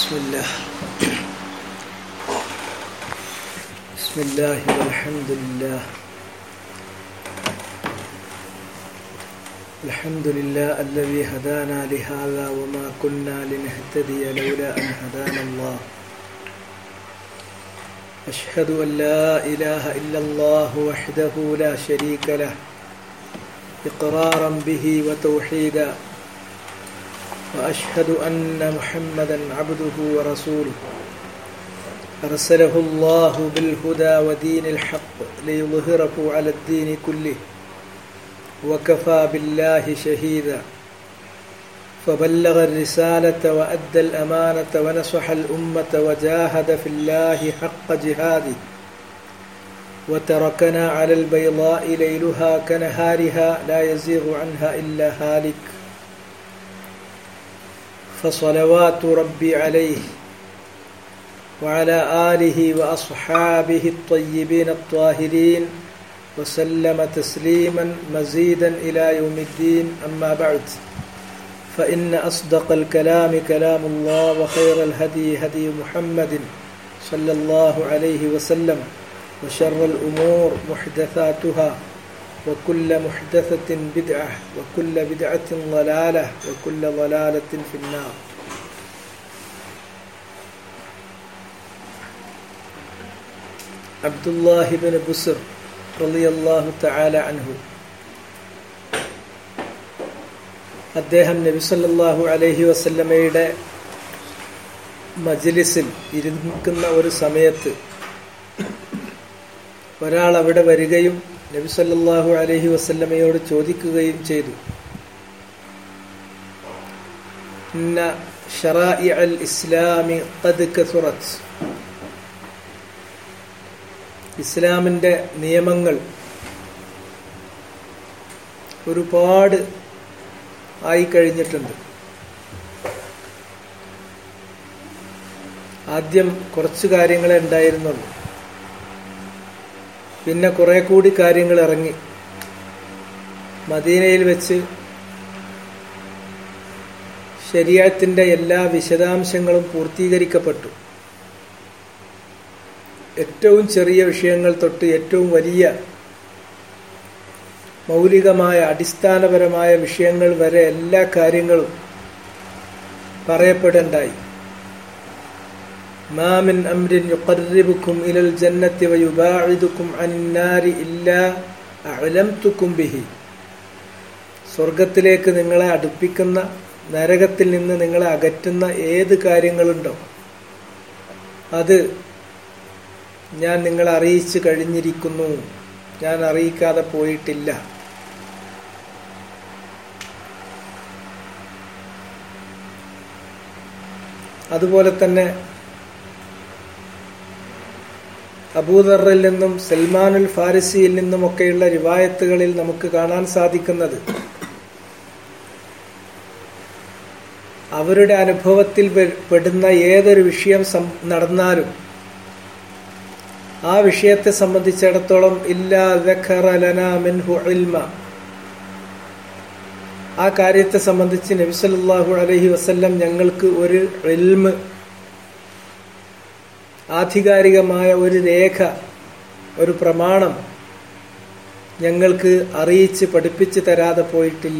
بسم الله بسم الله والحمد لله الحمد لله الذي هدانا لهذا وما كنا لنهتدي لولا أن هدانا الله أشهد أن لا إله إلا الله وحده لا شريك له إقرارا به وتوحيدا وأشهد أن محمدا عبده ورسوله أرسله الله بالهدى ودين الحق ليظهره على الدين كله وكفى بالله شهيدا فبلغ الرسالة وأدى الأمانة ونصح الأمة وجاهد في الله حق جهاده وتركنا على البيضاء ليلها كنهارها لا يزيغ عنها إلا هالك فصلوات ربي عليه وعلى آله وأصحابه الطيبين الطاهرين وسلم تسليما مزيدا إلى يوم الدين أما بعد فإن أصدق الكلام كلام الله وخير الهدي هدي محمد صلى الله عليه وسلم وشر الأمور محدثاتها وكل محدثة بدعة وكل بدعة ضلالة وكل ضلالة في النار عبد الله بن بسر رضي الله تعالى عنه അദ്ദേഹം നബി സല്ലല്ലാഹു അലൈഹി വസല്ലമയുടെ മജ്ലിസിൽ ഇരിക്കുന്ന ഒരു സമയത്ത് ഒരാൾ അവിടെ വരികയും നബി സല്ലല്ലാഹു അലൈഹി വസല്ലമയോട് ചോദിക്കുകയും ചെയ്തു ഇന്ന ഷറാഇ അൽ ഇസ്ലാമി ഖദ് കസുറത്ത് ഇസ്ലാമിന്റെ നിയമങ്ങൾ ഒരുപാട് ആയി കഴിഞ്ഞിട്ടുണ്ട് ആദ്യം കുറച്ച് കാര്യങ്ങളെ ഉണ്ടായിരുന്നുള്ളൂ പിന്നെ കുറെ കൂടി കാര്യങ്ങൾ ഇറങ്ങി മദീനയിൽ വെച്ച് ശരീരത്തിന്റെ എല്ലാ വിശദാംശങ്ങളും പൂർത്തീകരിക്കപ്പെട്ടു ഏറ്റവും ചെറിയ വിഷയങ്ങൾ തൊട്ട് ഏറ്റവും വലിയ മൗലികമായ അടിസ്ഥാനപരമായ വിഷയങ്ങൾ വരെ എല്ലാ കാര്യങ്ങളും പറയപ്പെടണ്ടായി ما من أمر يقربكم إلى الجنة ويباعدكم عن النار إلا أعلمتكم به സ്വർഗത്തിലേക്ക് നിങ്ങളെ അടുപ്പിക്കുന്ന നരകത്തിൽ നിന്ന് നിങ്ങളെ അകറ്റുന്ന ഏത് കാര്യങ്ങളുണ്ടോ അത് ഞാൻ നിങ്ങളെ അറിയിച്ചു കഴിഞ്ഞിരിക്കുന്നു ഞാൻ അറിയിക്കാതെ പോയിട്ടില്ല അതുപോലെ തന്നെ അബൂദറിൽ നിന്നും സൽമാനുൽ ഫാരിസിയിൽ നിന്നുമൊക്കെയുള്ള റിവായത്തുകളിൽ നമുക്ക് കാണാൻ സാധിക്കുന്നത് അവരുടെ അനുഭവത്തിൽ പെടുന്ന ഏതൊരു വിഷയം നടന്നാലും ആ വിഷയത്തെ സംബന്ധിച്ചിടത്തോളം ഇല്ല ആ കാര്യത്തെ സംബന്ധിച്ച് നബിസല്ലാഹു അലഹി വസ്ല്ലം ഞങ്ങൾക്ക് ഒരു എൽമ് ആധികാരികമായ ഒരു രേഖ ഒരു പ്രമാണം ഞങ്ങൾക്ക് അറിയിച്ച് പഠിപ്പിച്ചു തരാതെ പോയിട്ടില്ല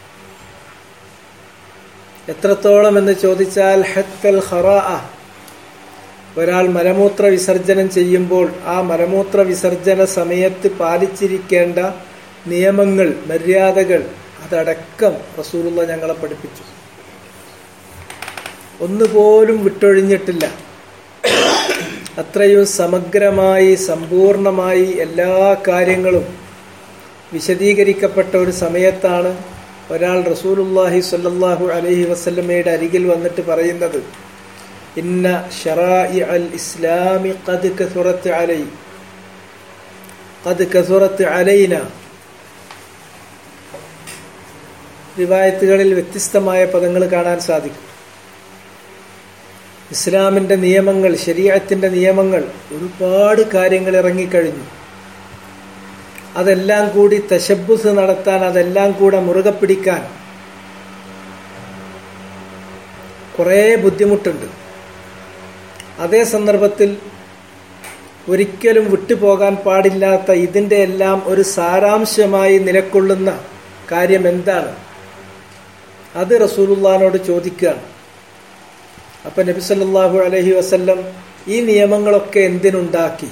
എത്രത്തോളം എന്ന് ചോദിച്ചാൽ ഹത്തൽ ഹറാ ഒരാൾ മലമൂത്ര വിസർജനം ചെയ്യുമ്പോൾ ആ മലമൂത്ര വിസർജന സമയത്ത് പാലിച്ചിരിക്കേണ്ട നിയമങ്ങൾ മര്യാദകൾ അതടക്കം റസൂലുള്ള ഞങ്ങളെ പഠിപ്പിച്ചു ഒന്നുപോലും വിട്ടൊഴിഞ്ഞിട്ടില്ല അത്രയും സമഗ്രമായി സമ്പൂർണമായി എല്ലാ കാര്യങ്ങളും വിശദീകരിക്കപ്പെട്ട ഒരു സമയത്താണ് ഒരാൾ റസൂലുല്ലാഹി സ്വല്ലല്ലാഹു അലൈഹി വസല്ലമയുടെ അരികിൽ വന്നിട്ട് പറയുന്നത് ഇന്ന ഷറാഇ അൽ ഇസ്ലാമി ഖദ് കസുറത്ത് അലൈ ഖദ് കസുറത്ത് അലൈന റിവായത്തുകളിൽ വ്യത്യസ്തമായ പദങ്ങൾ കാണാൻ സാധിക്കും ഇസ്ലാമിന്റെ നിയമങ്ങൾ ശരീരത്തിന്റെ നിയമങ്ങൾ ഒരുപാട് കാര്യങ്ങൾ ഇറങ്ങിക്കഴിഞ്ഞു അതെല്ലാം കൂടി തശബുസ് നടത്താൻ അതെല്ലാം കൂടെ മുറുകെ പിടിക്കാൻ കുറേ ബുദ്ധിമുട്ടുണ്ട് അതേ സന്ദർഭത്തിൽ ഒരിക്കലും വിട്ടുപോകാൻ പാടില്ലാത്ത ഇതിൻ്റെ എല്ലാം ഒരു സാരാംശമായി നിലക്കൊള്ളുന്ന കാര്യം എന്താണ് അത് റസൂലുള്ളാനോട് ചോദിക്കുകയാണ് അപ്പൊ നബി സല്ലല്ലാഹു അലൈഹി വസല്ലം ഈ നിയമങ്ങളൊക്കെ എന്തിനുണ്ടാക്കി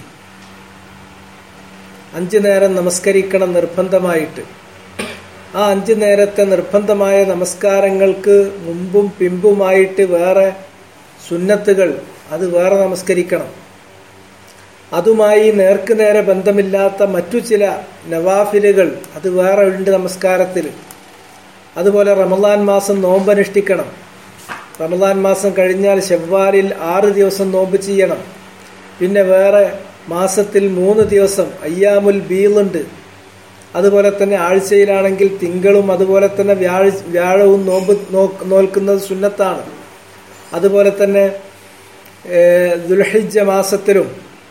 അഞ്ചു നേരം നമസ്കരിക്കണം നിർബന്ധമായിട്ട് ആ അഞ്ചു നേരത്തെ നിർബന്ധമായ നമസ്കാരങ്ങൾക്ക് മുമ്പും പിമ്പുമായിട്ട് വേറെ സുന്നത്തുകൾ അത് വേറെ നമസ്കരിക്കണം അതുമായി നേർക്ക് നേരെ ബന്ധമില്ലാത്ത മറ്റു ചില നവാഫിലുകൾ അത് വേറെ ഉണ്ട് നമസ്കാരത്തിൽ അതുപോലെ റമദാൻ മാസം നോമ്പനുഷ്ഠിക്കണം റമദാൻ മാസം കഴിഞ്ഞാൽ ഷവ്വാലിൽ ആറ് ദിവസം നോമ്പ് ചെയ്യണം പിന്നെ വേറെ മാസത്തിൽ മൂന്ന് ദിവസം അയ്യാമുൽ ബീളുണ്ട് അതുപോലെ തന്നെ ആഴ്ചയിലാണെങ്കിൽ തിങ്കളും അതുപോലെ തന്നെ വ്യാഴ വ്യാഴവും നോമ്പ് നോൽക്കുന്നത് സുന്നത്താണ് അതുപോലെ തന്നെ ദുൽഹിജ മാസത്തിലും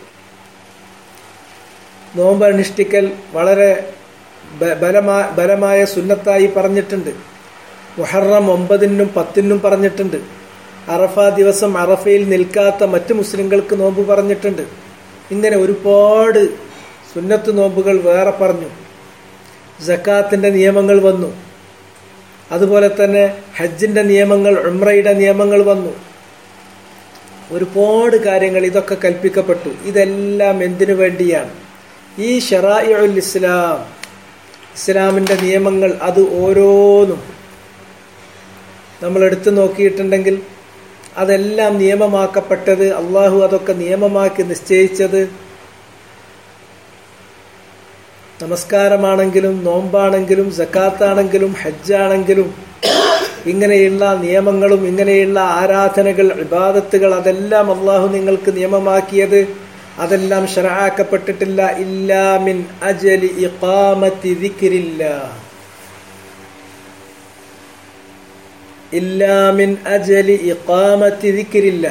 നോമ്പ് അനുഷ്ഠിക്കൽ വളരെ ബലമായ ബലമായ സുന്നത്തായി പറഞ്ഞിട്ടുണ്ട് മുഹറം ഒമ്പതിനും പത്തിനും പറഞ്ഞിട്ടുണ്ട് അറഫ ദിവസം അറഫയിൽ നിൽക്കാത്ത മറ്റു മുസ്ലിങ്ങൾക്ക് നോമ്പ് പറഞ്ഞിട്ടുണ്ട് ഇങ്ങനെ ഒരുപാട് സുന്നത്ത് നോമ്പുകൾ വേറെ പറഞ്ഞു ജക്കാത്തിന്റെ നിയമങ്ങൾ വന്നു അതുപോലെ തന്നെ ഹജ്ജിന്റെ നിയമങ്ങൾ ഉംറയുടെ നിയമങ്ങൾ വന്നു ഒരുപാട് കാര്യങ്ങൾ ഇതൊക്കെ കൽപ്പിക്കപ്പെട്ടു ഇതെല്ലാം എന്തിനു വേണ്ടിയാണ് ഈ ഷറായിഉൽ ഇസ്ലാം ഇസ്ലാമിന്റെ നിയമങ്ങൾ അത് ഓരോന്നും നമ്മൾ എടുത്തു നോക്കിയിട്ടുണ്ടെങ്കിൽ അതെല്ലാം നിയമമാക്കപ്പെട്ടത് അള്ളാഹു അതൊക്കെ നിയമമാക്കി നിശ്ചയിച്ചത് നമസ്കാരമാണെങ്കിലും നോമ്പാണെങ്കിലും ജക്കാത്താണെങ്കിലും ഹജ്ജാണെങ്കിലും ഇങ്ങനെയുള്ള നിയമങ്ങളും ഇങ്ങനെയുള്ള ആരാധനകൾ ഇബാദത്തുകൾ അതെല്ലാം അള്ളാഹു നിങ്ങൾക്ക് നിയമമാക്കിയത് അതെല്ലാം ഷറാക്കപ്പെട്ടിട്ടില്ല ഇല്ലാമിൻ അജലി ഇഖാമത്തി ദിക്രില്ല ഇല്ലാമിൻ അജലി ഇഖാമത്തി ദിക്രില്ല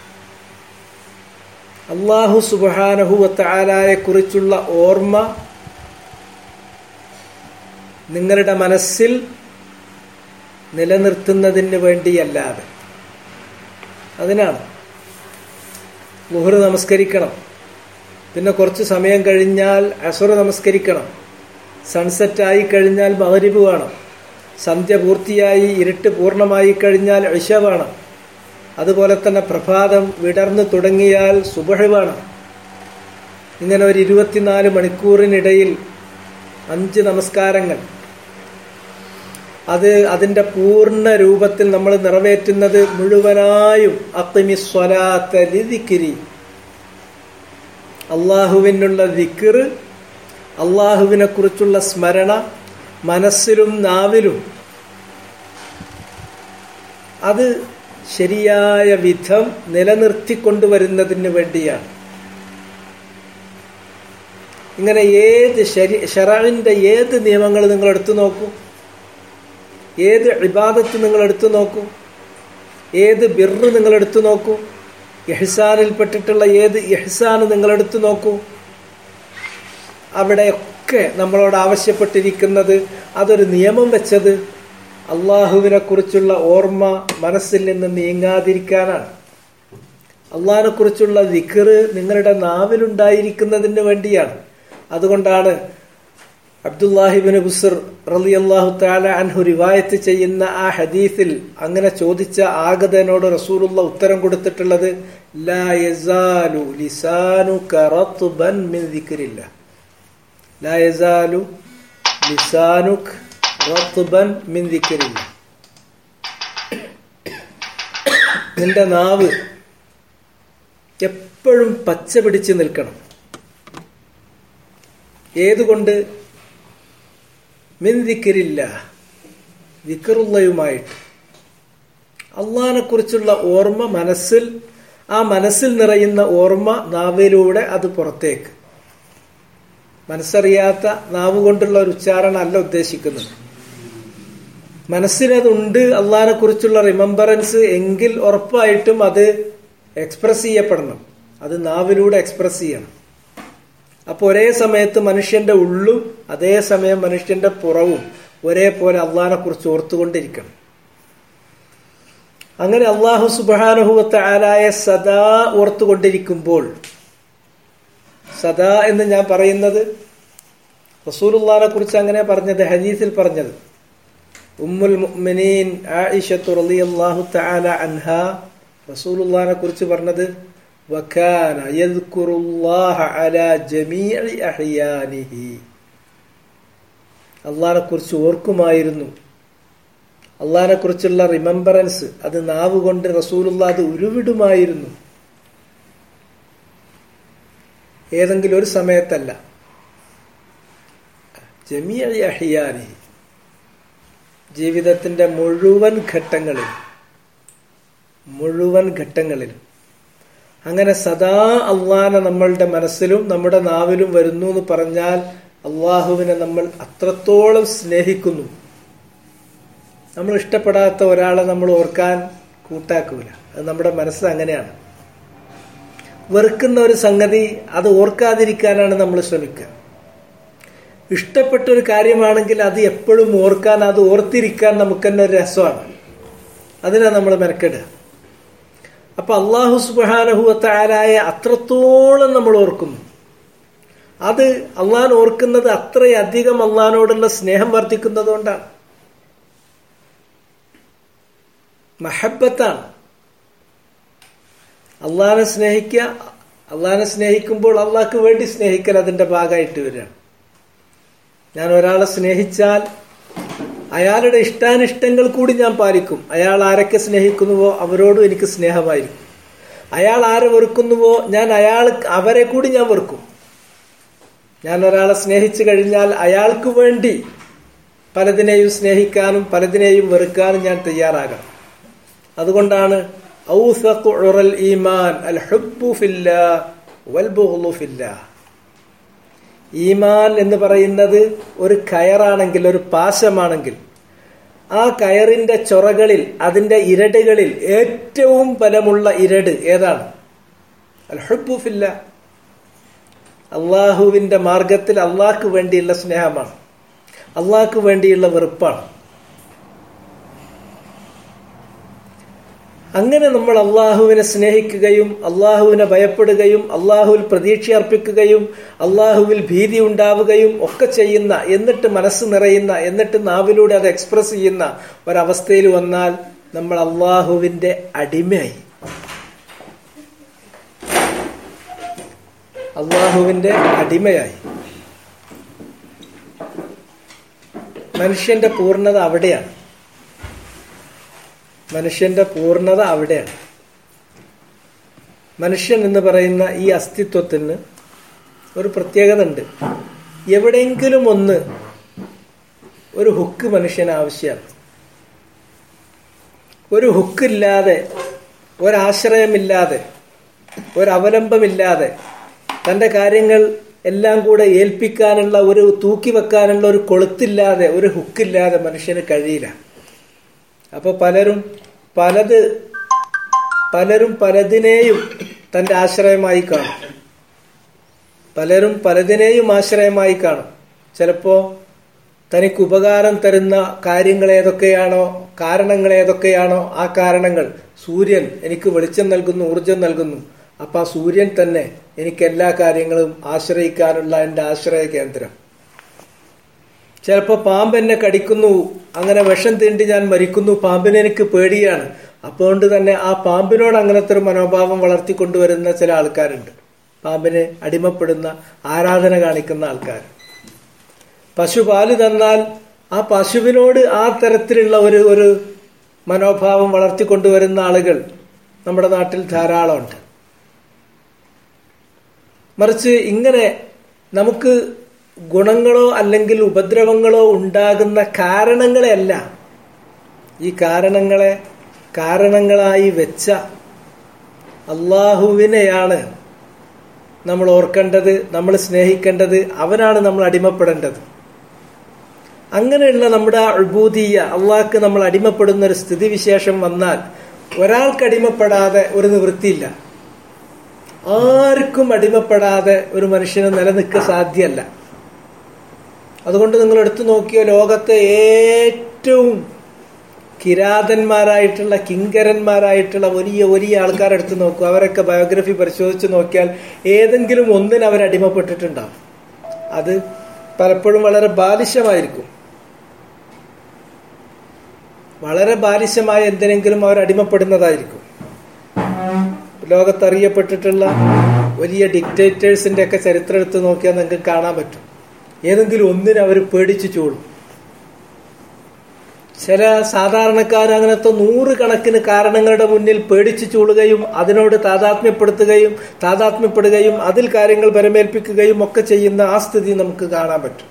അള്ളാഹു സുബാനഹുവത്താലായെ കുറിച്ചുള്ള ഓർമ്മ നിങ്ങളുടെ മനസ്സിൽ നിലനിർത്തുന്നതിന് വേണ്ടിയല്ലാതെ അതിനാണ് മുഹർ നമസ്കരിക്കണം പിന്നെ കുറച്ച് സമയം കഴിഞ്ഞാൽ അസുറ നമസ്കരിക്കണം സൺസെറ്റ് ആയി കഴിഞ്ഞാൽ മകരിബ് വേണം സന്ധ്യ പൂർത്തിയായി ഇരുട്ട് പൂർണ്ണമായി കഴിഞ്ഞാൽ ഇഷ വേണം അതുപോലെ തന്നെ പ്രഭാതം വിടർന്നു തുടങ്ങിയാൽ സുബഹ വേണം ഇങ്ങനെ ഒരു ഇരുപത്തിനാല് മണിക്കൂറിനിടയിൽ അഞ്ച് നമസ്കാരങ്ങൾ അത് അതിന്റെ പൂർണ്ണ രൂപത്തിൽ നമ്മൾ നിറവേറ്റുന്നത് മുഴുവനായും അത്തിമിസ്വലാത്തിരി അള്ളാഹുവിനുള്ള ദിക്കർ അള്ളാഹുവിനെ കുറിച്ചുള്ള സ്മരണ മനസ്സിലും നാവിലും അത് ശരിയായ വിധം നിലനിർത്തിക്കൊണ്ടുവരുന്നതിന് വേണ്ടിയാണ് ഇങ്ങനെ ഏത് ശരി ഷറാവിന്റെ ഏത് നിയമങ്ങൾ നിങ്ങൾ എടുത്തു നോക്കൂ ഏത് ഇബാദത്ത് നിങ്ങൾ എടുത്തു നോക്കൂ ഏത് ബിറ് നിങ്ങൾ എടുത്തു നോക്കൂ ഇഹ്സാനിൽപ്പെട്ടിട്ടുള്ള ഏത് ഇഹ്സാൻ നിങ്ങൾ എടുത്തു നോക്കൂ അവിടെയൊക്കെ നമ്മളോട് ആവശ്യപ്പെട്ടിരിക്കുന്നത് അതൊരു നിയമം വെച്ചത് അള്ളാഹുവിനെ കുറിച്ചുള്ള ഓർമ്മ മനസ്സിൽ നിന്ന് നീങ്ങാതിരിക്കാനാണ് അള്ളാഹിനെ കുറിച്ചുള്ള ദിക്കറ് നിങ്ങളുടെ നാവിലുണ്ടായിരിക്കുന്നതിന് വേണ്ടിയാണ് അതുകൊണ്ടാണ് അബ്ദുല്ലാഹിബിന് ബുസർ റലി അള്ളാഹു താല അൻഹു റിവായത്ത് ചെയ്യുന്ന ആ ഹദീസിൽ അങ്ങനെ ചോദിച്ച ആഗതനോട് റസൂലുള്ള ഉത്തരം കൊടുത്തിട്ടുള്ളത് ലാ യസാലു ലിസാനു കറത്തുബൻ മിൻ ദിക്രില്ല ലാ യസാലു ലിസാനുക് റത്തുബൻ മിൻ ദിക്രില്ല നിന്റെ നാവ് എപ്പോഴും പച്ച പിടിച്ച് നിൽക്കണം ഏതുകൊണ്ട് മിന്തിക്കരില്ല വിക്കറുള്ളയുമായിട്ട് അള്ളഹാനെ കുറിച്ചുള്ള ഓർമ്മ മനസ്സിൽ ആ മനസ്സിൽ നിറയുന്ന ഓർമ്മ നാവിലൂടെ അത് പുറത്തേക്ക് മനസ്സറിയാത്ത നാവ് കൊണ്ടുള്ള ഒരു ഉച്ചാരണം അല്ല ഉദ്ദേശിക്കുന്നത് മനസ്സിനതുണ്ട് അള്ളഹാനെ കുറിച്ചുള്ള റിമംബറൻസ് എങ്കിൽ ഉറപ്പായിട്ടും അത് എക്സ്പ്രസ് ചെയ്യപ്പെടണം അത് നാവിലൂടെ എക്സ്പ്രസ് ചെയ്യണം അപ്പൊ ഒരേ സമയത്ത് മനുഷ്യന്റെ ഉള്ളും അതേ സമയം മനുഷ്യന്റെ പുറവും ഒരേപോലെ അള്ളഹാനെ കുറിച്ച് ഓർത്തുകൊണ്ടിരിക്കണം അങ്ങനെ അള്ളാഹു സുബാനുഭവത്ത ആലായ സദാ ഓർത്തുകൊണ്ടിരിക്കുമ്പോൾ സദാ എന്ന് ഞാൻ പറയുന്നത് റസൂലുള്ളാനെ കുറിച്ച് അങ്ങനെ പറഞ്ഞത് ഹദീസിൽ പറഞ്ഞത് ഉമ്മുൽ മുഅ്മിനീൻ ആയിഷത്തു റളിയല്ലാഹു തആല അൻഹ റസൂലുള്ളാനെ കുറിച്ച് പറഞ്ഞത് വകാന യദ്കുറുല്ലാഹ അലാ ജമീഇ അഹ്യാനിഹി അള്ളാഹിനെ കുറിച്ച് ഓർക്കുമായിരുന്നു അള്ളാഹിനെ കുറിച്ചുള്ള റിമംബറൻസ് അത് നാവ് കൊണ്ട് റസൂലുള്ള അത് ഉരുവിടുമായിരുന്നു ഏതെങ്കിലും ഒരു സമയത്തല്ല ജമിയ അഹിയാനി ജീവിതത്തിന്റെ മുഴുവൻ ഘട്ടങ്ങളിൽ മുഴുവൻ ഘട്ടങ്ങളിലും അങ്ങനെ സദാ അള്ളാനെ നമ്മളുടെ മനസ്സിലും നമ്മുടെ നാവിലും വരുന്നു എന്ന് പറഞ്ഞാൽ അള്ളാഹുവിനെ നമ്മൾ അത്രത്തോളം സ്നേഹിക്കുന്നു നമ്മൾ ഇഷ്ടപ്പെടാത്ത ഒരാളെ നമ്മൾ ഓർക്കാൻ കൂട്ടാക്കൂല അത് നമ്മുടെ മനസ്സ് അങ്ങനെയാണ് വെറുക്കുന്ന ഒരു സംഗതി അത് ഓർക്കാതിരിക്കാനാണ് നമ്മൾ ശ്രമിക്കുക ഇഷ്ടപ്പെട്ട ഒരു കാര്യമാണെങ്കിൽ അത് എപ്പോഴും ഓർക്കാൻ അത് ഓർത്തിരിക്കാൻ നമുക്ക് തന്നെ ഒരു രസമാണ് അതിനാണ് നമ്മൾ മെനക്കെടുക അപ്പൊ അള്ളാഹു സുബാനഹുവത്തായ അത്രത്തോളം നമ്മൾ ഓർക്കുന്നു അത് അള്ളാൻ ഓർക്കുന്നത് അത്രയധികം അള്ളഹാനോടുള്ള സ്നേഹം വർദ്ധിക്കുന്നത് കൊണ്ടാണ് മഹബത്താണ് അള്ളാഹിനെ സ്നേഹിക്കുക അള്ളാഹിനെ സ്നേഹിക്കുമ്പോൾ അള്ളാഹ്ക്ക് വേണ്ടി സ്നേഹിക്കൽ അതിന്റെ ഭാഗമായിട്ട് വരികയാണ് ഞാൻ ഒരാളെ സ്നേഹിച്ചാൽ അയാളുടെ ഇഷ്ടാനിഷ്ടങ്ങൾ കൂടി ഞാൻ പാലിക്കും അയാൾ ആരൊക്കെ സ്നേഹിക്കുന്നുവോ അവരോടും എനിക്ക് സ്നേഹമായിരിക്കും അയാൾ ആരെ വെറുക്കുന്നുവോ ഞാൻ അയാൾ അവരെ കൂടി ഞാൻ വെറുക്കും ഞാൻ ഒരാളെ സ്നേഹിച്ചു കഴിഞ്ഞാൽ അയാൾക്ക് വേണ്ടി പലതിനെയും സ്നേഹിക്കാനും പലതിനെയും വെറുക്കാനും ഞാൻ തയ്യാറാകണം അതുകൊണ്ടാണ് ഈമാൻ അൽ ഹുബ്ബു ഫില്ലാ വൽ ബുഗ്ളു ഫില്ലാ ഈമാൻ എന്ന് പറയുന്നത് ഒരു കയറാണെങ്കിൽ ഒരു പാശമാണെങ്കിൽ ആ കയറിന്റെ ചൊറകളിൽ അതിന്റെ ഇരടുകളിൽ ഏറ്റവും ബലമുള്ള ഇരട് ഏതാണ് അൽ ഹുബ്ബു ഫില്ലാ അള്ളാഹുവിന്റെ മാർഗത്തിൽ അള്ളാഹ്ക്ക് വേണ്ടിയുള്ള സ്നേഹമാണ് അള്ളാഹ്ക്ക് വേണ്ടിയുള്ള വെറുപ്പാണ് അങ്ങനെ നമ്മൾ അള്ളാഹുവിനെ സ്നേഹിക്കുകയും അള്ളാഹുവിനെ ഭയപ്പെടുകയും അള്ളാഹുവിൽ പ്രതീക്ഷ അർപ്പിക്കുകയും അള്ളാഹുവിൽ ഭീതി ഉണ്ടാവുകയും ഒക്കെ ചെയ്യുന്ന എന്നിട്ട് മനസ്സ് നിറയുന്ന എന്നിട്ട് നാവിലൂടെ അത് എക്സ്പ്രസ് ചെയ്യുന്ന ഒരവസ്ഥയിൽ വന്നാൽ നമ്മൾ അള്ളാഹുവിന്റെ അടിമയായി അള്ളാഹുവിന്റെ അടിമയായി മനുഷ്യന്റെ പൂർണ്ണത അവിടെയാണ് മനുഷ്യന്റെ പൂർണ്ണത അവിടെയാണ് മനുഷ്യൻ എന്ന് പറയുന്ന ഈ അസ്തിത്വത്തിന് ഒരു പ്രത്യേകത ഉണ്ട് എവിടെയെങ്കിലും ഒന്ന് ഒരു ഹുക്ക് മനുഷ്യന് ആവശ്യമാണ് ഒരു ഹുക്കില്ലാതെ ഒരാശ്രയമില്ലാതെ ഒരവലംബമില്ലാതെ തന്റെ കാര്യങ്ങൾ എല്ലാം കൂടെ ഏൽപ്പിക്കാനുള്ള ഒരു തൂക്കി വെക്കാനുള്ള ഒരു കൊളുത്തില്ലാതെ ഒരു ഹുക്കില്ലാതെ മനുഷ്യന് കഴിയില്ല അപ്പൊ പലരും പലത് പലരും പലതിനെയും തന്റെ ആശ്രയമായി കാണും പലരും പലതിനെയും ആശ്രയമായി കാണും ചിലപ്പോ തനിക്ക് ഉപകാരം തരുന്ന കാര്യങ്ങൾ ഏതൊക്കെയാണോ കാരണങ്ങൾ ഏതൊക്കെയാണോ ആ കാരണങ്ങൾ സൂര്യൻ എനിക്ക് വെളിച്ചം നൽകുന്നു ഊർജം നൽകുന്നു അപ്പൊ ആ സൂര്യൻ തന്നെ എനിക്ക് എല്ലാ കാര്യങ്ങളും ആശ്രയിക്കാനുള്ള എന്റെ ആശ്രയ കേന്ദ്രം ചിലപ്പോ പാമ്പ് എന്നെ കടിക്കുന്നു അങ്ങനെ വിഷം തീണ്ടി ഞാൻ മരിക്കുന്നു പാമ്പിനെ എനിക്ക് പേടിയാണ് അതുകൊണ്ട് തന്നെ ആ പാമ്പിനോട് അങ്ങനത്തെ ഒരു മനോഭാവം വളർത്തിക്കൊണ്ടുവരുന്ന ചില ആൾക്കാരുണ്ട് പാമ്പിന് അടിമപ്പെടുന്ന ആരാധന കാണിക്കുന്ന ആൾക്കാർ പശു പാല് തന്നാൽ ആ പശുവിനോട് ആ തരത്തിലുള്ള ഒരു ഒരു മനോഭാവം വളർത്തിക്കൊണ്ടുവരുന്ന ആളുകൾ നമ്മുടെ നാട്ടിൽ ധാരാളമുണ്ട് മറിച്ച് ഇങ്ങനെ നമുക്ക് ഗുണങ്ങളോ അല്ലെങ്കിൽ ഉപദ്രവങ്ങളോ ഉണ്ടാകുന്ന കാരണങ്ങളെയല്ല ഈ കാരണങ്ങളെ കാരണങ്ങളായി വെച്ച അള്ളാഹുവിനെയാണ് നമ്മൾ ഓർക്കേണ്ടത് നമ്മൾ സ്നേഹിക്കേണ്ടത് അവനാണ് നമ്മൾ അടിമപ്പെടേണ്ടത് അങ്ങനെയുള്ള നമ്മുടെ അഴുബൂതീയ അള്ളാഹ്ക്ക് നമ്മൾ അടിമപ്പെടുന്ന ഒരു സ്ഥിതിവിശേഷം വന്നാൽ ഒരാൾക്ക് അടിമപ്പെടാതെ ഒരു നിവൃത്തിയില്ല ആർക്കും അടിമപ്പെടാതെ ഒരു മനുഷ്യന് നിലനിൽക്കുക സാധ്യമല്ല അതുകൊണ്ട് നിങ്ങൾ എടുത്തു നോക്കിയ ലോകത്തെ ഏറ്റവും കിരാതന്മാരായിട്ടുള്ള കിങ്കരന്മാരായിട്ടുള്ള വലിയ വലിയ ആൾക്കാരെ എടുത്ത് നോക്കൂ അവരൊക്കെ ബയോഗ്രഫി പരിശോധിച്ച് നോക്കിയാൽ ഏതെങ്കിലും ഒന്നിന് അവർ അടിമപ്പെട്ടിട്ടുണ്ടാവും അത് പലപ്പോഴും വളരെ ബാലിശമായിരിക്കും വളരെ ബാലിശമായ എന്തിനെങ്കിലും അവർ അടിമപ്പെടുന്നതായിരിക്കും ലോകത്തറിയപ്പെട്ടിട്ടുള്ള വലിയ ഡിക്റ്റേറ്റേഴ്സിന്റെ ഒക്കെ ചരിത്രം എടുത്ത് നോക്കിയാൽ നിങ്ങൾക്ക് കാണാൻ പറ്റും ഏതെങ്കിലും ഒന്നിനെ അവർ പേടിച്ചു ചൂടും ചില സാധാരണക്കാർ അങ്ങനത്തെ നൂറുകണക്കിന് കാരണങ്ങളുടെ മുന്നിൽ പേടിച്ചു ചൂളുകയും അതിനോട് താതാത്മ്യപ്പെടുത്തുകയും താതാത്മ്യപ്പെടുകയും അതിൽ കാര്യങ്ങൾ പരമേൽപ്പിക്കുകയും ഒക്കെ ചെയ്യുന്ന ആ സ്ഥിതി നമുക്ക് കാണാൻ പറ്റും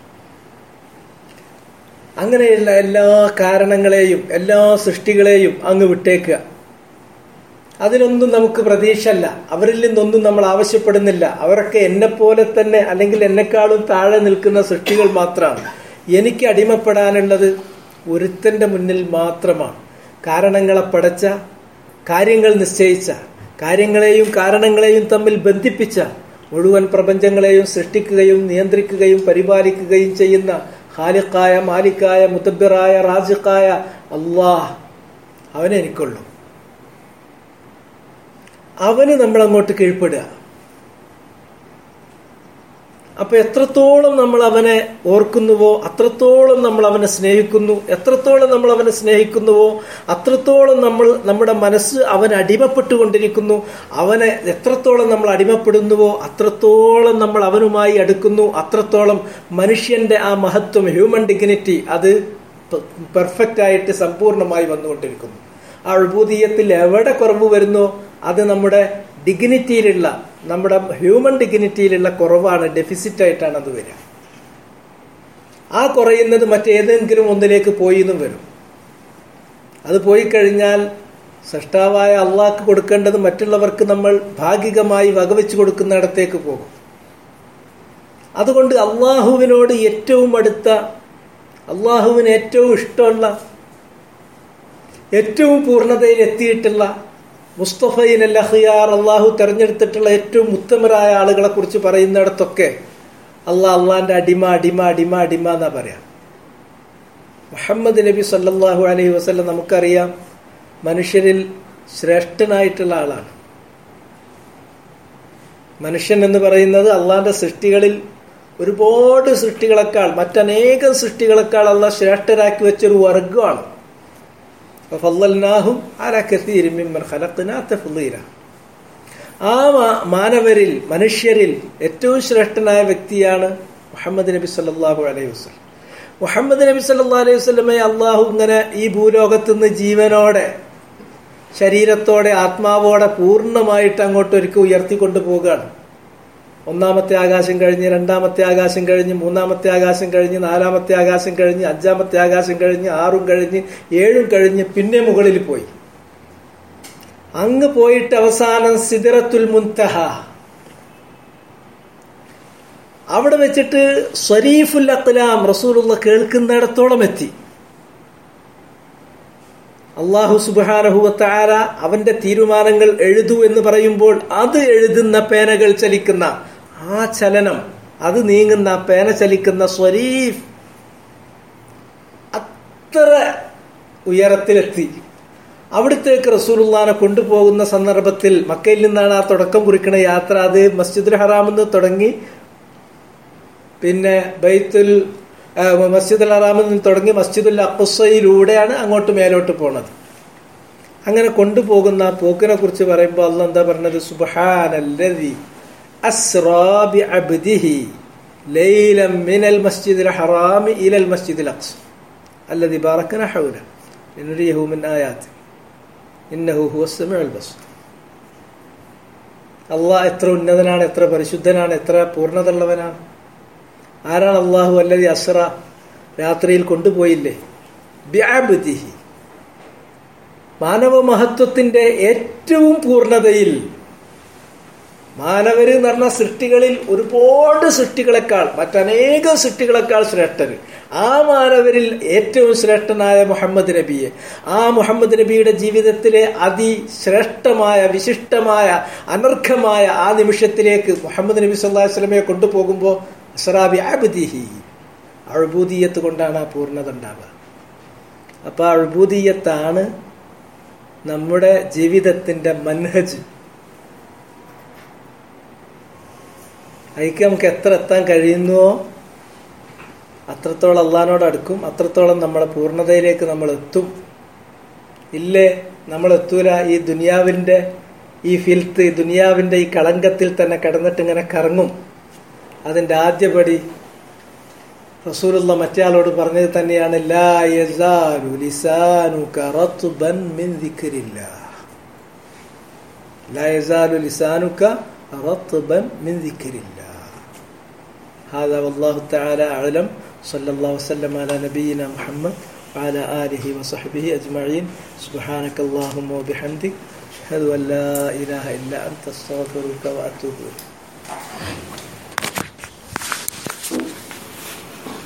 അങ്ങനെയുള്ള എല്ലാ കാരണങ്ങളെയും എല്ലാ സൃഷ്ടികളെയും അങ്ങ് വിട്ടേക്കുക അതിനൊന്നും നമുക്ക് പ്രതീക്ഷയല്ല അവരിൽ നിന്നൊന്നും നമ്മൾ ആവശ്യപ്പെടുന്നില്ല അവരൊക്കെ എന്നെ പോലെ തന്നെ അല്ലെങ്കിൽ എന്നെക്കാളും താഴെ നിൽക്കുന്ന സൃഷ്ടികൾ മാത്രമാണ് എനിക്ക് അടിമപ്പെടാനുള്ളത് ഒരുത്തന്റെ മുന്നിൽ മാത്രമാണ് കാരണങ്ങളെ പടച്ച കാര്യങ്ങൾ നിശ്ചയിച്ച കാര്യങ്ങളെയും കാരണങ്ങളെയും തമ്മിൽ ബന്ധിപ്പിച്ച മുഴുവൻ പ്രപഞ്ചങ്ങളെയും സൃഷ്ടിക്കുകയും നിയന്ത്രിക്കുകയും പരിപാലിക്കുകയും ചെയ്യുന്ന ഹാലിക്കായ മാലിക്കായ മുത്തബിറായ റാജിക്കായ അള്ളാഹ് അവനെ എനിക്കുള്ളൂ അവന് നമ്മൾ അങ്ങോട്ട് കീഴ്പ്പെടുക അപ്പൊ എത്രത്തോളം നമ്മൾ അവനെ ഓർക്കുന്നുവോ അത്രത്തോളം നമ്മൾ അവനെ സ്നേഹിക്കുന്നു എത്രത്തോളം നമ്മൾ അവനെ സ്നേഹിക്കുന്നുവോ അത്രത്തോളം നമ്മൾ നമ്മുടെ മനസ്സ് അവൻ അടിമപ്പെട്ടുകൊണ്ടിരിക്കുന്നു അവനെ എത്രത്തോളം നമ്മൾ അടിമപ്പെടുന്നുവോ അത്രത്തോളം നമ്മൾ അവനുമായി അടുക്കുന്നു അത്രത്തോളം മനുഷ്യന്റെ ആ മഹത്വം ഹ്യൂമൻ ഡിഗ്നിറ്റി അത് പെർഫെക്റ്റ് ആയിട്ട് സമ്പൂർണമായി വന്നുകൊണ്ടിരിക്കുന്നു ആ അഴുഭൂതീയത്തിൽ എവിടെ കുറവ് വരുന്നോ അത് നമ്മുടെ ഡിഗ്നിറ്റിയിലുള്ള നമ്മുടെ ഹ്യൂമൻ ഡിഗ്നിറ്റിയിലുള്ള കുറവാണ് ഡെഫിസിറ്റ് ആയിട്ടാണ് അത് വരിക ആ കുറയുന്നത് മറ്റേതെങ്കിലും ഒന്നിലേക്ക് പോയി എന്നും വരും അത് പോയി കഴിഞ്ഞാൽ സൃഷ്ടാവായ അള്ളാഹ്ക്ക് കൊടുക്കേണ്ടത് മറ്റുള്ളവർക്ക് നമ്മൾ ഭാഗികമായി വകവെച്ച് കൊടുക്കുന്നിടത്തേക്ക് പോകും അതുകൊണ്ട് അള്ളാഹുവിനോട് ഏറ്റവും അടുത്ത അള്ളാഹുവിന് ഏറ്റവും ഇഷ്ടമുള്ള ഏറ്റവും പൂർണ്ണതയിൽ എത്തിയിട്ടുള്ള മുസ്തഫയിൻ അൽ അഹിയാർ അള്ളാഹു തെരഞ്ഞെടുത്തിട്ടുള്ള ഏറ്റവും ഉത്തമരായ ആളുകളെ കുറിച്ച് പറയുന്നിടത്തൊക്കെ അള്ളാഹ് അള്ളാന്റെ അടിമ അടിമ അടിമ അടിമ എന്നാ പറയാം മുഹമ്മദ് നബി സല്ലാഹു അലൈഹി വസ്ലം നമുക്കറിയാം മനുഷ്യരിൽ ശ്രേഷ്ഠനായിട്ടുള്ള ആളാണ് മനുഷ്യൻ എന്ന് പറയുന്നത് അള്ളാന്റെ സൃഷ്ടികളിൽ ഒരുപാട് സൃഷ്ടികളെക്കാൾ മറ്റനേകം സൃഷ്ടികളെക്കാൾ അള്ളാഹ് ശ്രേഷ്ഠരാക്കി വെച്ചൊരു വർഗമാണ് ഫല്ലൽനാഹും അല കസീരി മിമ്മൻ ഖലഖ്നാ തഫ്ളീല ആ മാനവരിൽ മനുഷ്യരിൽ ഏറ്റവും ശ്രേഷ്ഠനായ വ്യക്തിയാണ് മുഹമ്മദ് നബി സല്ലല്ലാഹു അലൈഹി വസല്ലം മുഹമ്മദ് നബി സല്ലല്ലാഹു അലൈഹി വസല്ലമയെ അള്ളാഹു ഇങ്ങനെ ഈ ഭൂലോകത്ത് നിന്ന് ജീവനോടെ ശരീരത്തോടെ ആത്മാവോടെ പൂർണ്ണമായിട്ട് അങ്ങോട്ട് ഒരിക്കൽ ഉയർത്തിക്കൊണ്ടു പോവുകയാണ് ഒന്നാമത്തെ ആകാശം കഴിഞ്ഞ് രണ്ടാമത്തെ ആകാശം കഴിഞ്ഞ് മൂന്നാമത്തെ ആകാശം കഴിഞ്ഞ് നാലാമത്തെ ആകാശം കഴിഞ്ഞ് അഞ്ചാമത്തെ ആകാശം കഴിഞ്ഞ് ആറും കഴിഞ്ഞ് ഏഴും കഴിഞ്ഞ് പിന്നെ മുകളിൽ പോയി അങ്ങ് പോയിട്ട് അവസാനം സിദറത്തുൽ മുൻതഹ അവിടെ വെച്ചിട്ട് സ്വരീഫുൽ അഖ്ലാം റസൂലുള്ള കേൾക്കുന്നിടത്തോളം എത്തി അള്ളാഹു സുബാനഹുവത്താര അവന്റെ തീരുമാനങ്ങൾ എഴുതൂ എന്ന് പറയുമ്പോൾ അത് എഴുതുന്ന പേനകൾ ചലിക്കുന്ന ആ ചലനം അത് നീങ്ങുന്ന പേന ചലിക്കുന്ന സ്വരീഫ് അത്ര ഉയരത്തിലെത്തി അവിടത്തേക്ക് റസൂലുള്ളാനെ കൊണ്ടുപോകുന്ന സന്ദർഭത്തിൽ മക്കയിൽ നിന്നാണ് ആ തുടക്കം കുറിക്കുന്ന യാത്ര അത് മസ്ജിദുൽ ഹറാമെന്ന് തുടങ്ങി പിന്നെ ബൈത്തുൽ മസ്ജിദുൽ ഹറാമിൽ നിന്ന് തുടങ്ങി മസ്ജിദുൽ അഖുസയിലൂടെയാണ് അങ്ങോട്ട് മേലോട്ട് പോണത് അങ്ങനെ കൊണ്ടുപോകുന്ന പോക്കിനെ കുറിച്ച് പറയുമ്പോൾ അല്ല എന്താ പറഞ്ഞത് സുബ്ഹാനല്ലദി അസ്റാ ബിഅബ്ദിഹി ലൈലം മിനൽ മസ്ജിദിൽ ഹറാമി ഇലൽ മസ്ജിദിൽ അഖ്സ الذي باركنا حوله لنريه من آياته إنه هو السميع البصير അള്ളാഹ് എത്ര ഉന്നതനാണ് എത്ര പരിശുദ്ധനാണ് എത്ര പൂർണ്ണതയുള്ളവനാണ് ആരാണ് അള്ളാഹു അല്ലതി അസ്ര രാത്രിയിൽ കൊണ്ടുപോയില്ലേ ബ്യാബുദിഹി മാനവ മഹത്വത്തിന്റെ ഏറ്റവും പൂർണ്ണതയിൽ മാനവര് എന്ന് പറഞ്ഞ സൃഷ്ടികളിൽ ഒരുപാട് സൃഷ്ടികളെക്കാൾ മറ്റനേകം സൃഷ്ടികളെക്കാൾ ശ്രേഷ്ഠര് ആ മാനവരിൽ ഏറ്റവും ശ്രേഷ്ഠനായ മുഹമ്മദ് നബിയെ ആ മുഹമ്മദ് നബിയുടെ ജീവിതത്തിലെ അതിശ്രേഷ്ഠമായ വിശിഷ്ടമായ അനർഘമായ ആ നിമിഷത്തിലേക്ക് മുഹമ്മദ് നബി സല്ലാഹു വസ്ലമയെ കൊണ്ടുപോകുമ്പോൾ അസറാബി ആബുദിഹി അഴുബൂദിയത്ത് കൊണ്ടാണ് ആ പൂർണ്ണത ഉണ്ടാവുക അപ്പൊ ആ അഴുബൂദീയത്താണ് നമ്മുടെ ജീവിതത്തിന്റെ മൻഹജ് അതിക്ക് നമുക്ക് എത്ര എത്താൻ കഴിയുന്നുവോ അത്രത്തോളം അള്ളഹാനോട് അടുക്കും അത്രത്തോളം നമ്മളെ പൂർണ്ണതയിലേക്ക് നമ്മൾ എത്തും ഇല്ലേ നമ്മൾ എത്തൂല ഈ ദുനിയാവിന്റെ ഈ ഫിൽത്ത് ഈ ദുനിയാവിന്റെ ഈ കളങ്കത്തിൽ തന്നെ കിടന്നിട്ട് ഇങ്ങനെ കറങ്ങും അതിന്റെ ആദ്യപടി റസൂലുള്ള മറ്റേയാളോട് പറഞ്ഞത് തന്നെയാണ് ലാ യസാലു ലിസാനുക റത്ബൻ മിൻ ദിക്രില്ലാ لا يزال لسانك رطبا من ذكر الله هذا والله تعالى أعلم صلى الله وسلم على نبينا محمد وعلى آله وصحبه أجمعين سبحانك اللهم وبحمدك أشهد أن لا إله إلا أنت استغفرك وأتوب إليك